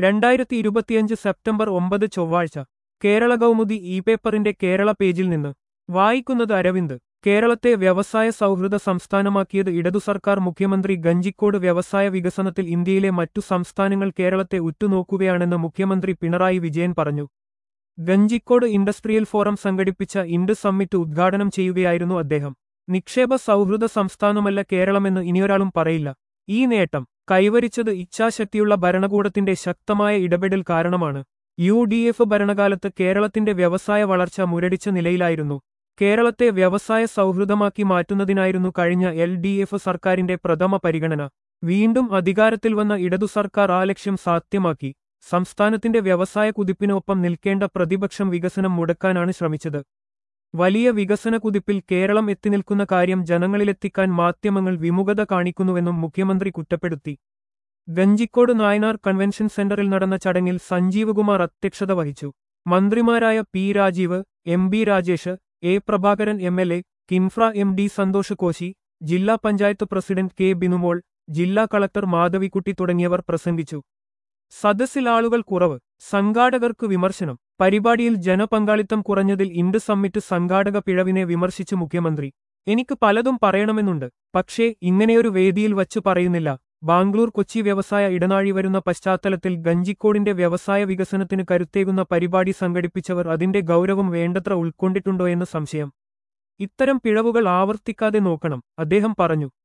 രണ്ടായിരത്തി ഇരുപത്തിയഞ്ച് സെപ്റ്റംബർ ഒമ്പത് ചൊവ്വാഴ്ച കേരള കൗമുദി ഇ പേപ്പറിന്റെ കേരള പേജിൽ നിന്ന് വായിക്കുന്നത് അരവിന്ദ് കേരളത്തെ വ്യവസായ സൗഹൃദ സംസ്ഥാനമാക്കിയത് ഇടതു സർക്കാർ മുഖ്യമന്ത്രി ഗഞ്ചിക്കോട് വ്യവസായ വികസനത്തിൽ ഇന്ത്യയിലെ മറ്റു സംസ്ഥാനങ്ങൾ കേരളത്തെ ഉറ്റുനോക്കുകയാണെന്ന് മുഖ്യമന്ത്രി പിണറായി വിജയൻ പറഞ്ഞു ഗഞ്ചിക്കോട് ഇൻഡസ്ട്രിയൽ ഫോറം സംഘടിപ്പിച്ച ഇൻഡ് സമ്മിറ്റ് ഉദ്ഘാടനം ചെയ്യുകയായിരുന്നു അദ്ദേഹം നിക്ഷേപ സൗഹൃദ സംസ്ഥാനമല്ല കേരളമെന്ന് ഇനിയൊരാളും പറയില്ല ഈ നേട്ടം കൈവരിച്ചത് ഇച്ഛാശക്തിയുള്ള ഭരണകൂടത്തിന്റെ ശക്തമായ ഇടപെടൽ കാരണമാണ് യു ഡി എഫ് ഭരണകാലത്ത് കേരളത്തിന്റെ വ്യവസായ വളർച്ച മുരടിച്ച നിലയിലായിരുന്നു കേരളത്തെ വ്യവസായ സൗഹൃദമാക്കി മാറ്റുന്നതിനായിരുന്നു കഴിഞ്ഞ എൽ ഡി എഫ് സർക്കാരിന്റെ പ്രഥമ പരിഗണന വീണ്ടും അധികാരത്തിൽ വന്ന ഇടതു സർക്കാർ ആ ലക്ഷ്യം സാധ്യമാക്കി സംസ്ഥാനത്തിന്റെ വ്യവസായ കുതിപ്പിനൊപ്പം നിൽക്കേണ്ട പ്രതിപക്ഷം വികസനം മുടക്കാനാണ് ശ്രമിച്ചത് വലിയ വികസന കുതിപ്പിൽ കേരളം എത്തിനിൽക്കുന്ന കാര്യം ജനങ്ങളിലെത്തിക്കാൻ മാധ്യമങ്ങൾ വിമുഖത കാണിക്കുന്നുവെന്നും മുഖ്യമന്ത്രി കുറ്റപ്പെടുത്തി ഗഞ്ചിക്കോട് നായനാർ കൺവെൻഷൻ സെന്ററിൽ നടന്ന ചടങ്ങിൽ സഞ്ജീവ് കുമാർ അധ്യക്ഷത വഹിച്ചു മന്ത്രിമാരായ P Rajeev M B Rajesh A Prabhakaran M L A KINFRA M D Santhosh Koshy ജില്ലാ പഞ്ചായത്ത് പ്രസിഡന്റ് കെ ബിനുമോൾ ജില്ലാ കളക്ടർ മാധവിക്കുട്ടി തുടങ്ങിയവർ പ്രസംഗിച്ചു സദസ്സിൽ ആളുകൾ കുറവ് സംഘാടകർക്ക് വിമർശനം പരിപാടിയിൽ ജനപങ്കാളിത്തം കുറഞ്ഞതിൽ ഇൻഡ് സമ്മിറ്റ് സംഘാടക പിഴവിനെ വിമർശിച്ചു മുഖ്യമന്ത്രി എനിക്ക് പലതും പറയണമെന്നുണ്ട് പക്ഷേ ഇങ്ങനെയൊരു വേദിയിൽ വച്ചു പറയുന്നില്ല ബാംഗ്ലൂർ കൊച്ചി വ്യവസായ ഇടനാഴി വരുന്ന പശ്ചാത്തലത്തിൽ ഗഞ്ചിക്കോടിന്റെ വ്യവസായ വികസനത്തിന് കരുത്തേകുന്ന പരിപാടി സംഘടിപ്പിച്ചവർ അതിന്റെ ഗൗരവം വേണ്ടത്ര ഉൾക്കൊണ്ടിട്ടുണ്ടോ എന്ന് സംശയം ഇത്തരം പിഴവുകൾ ആവർത്തിക്കാതെ നോക്കണം അദ്ദേഹം പറഞ്ഞു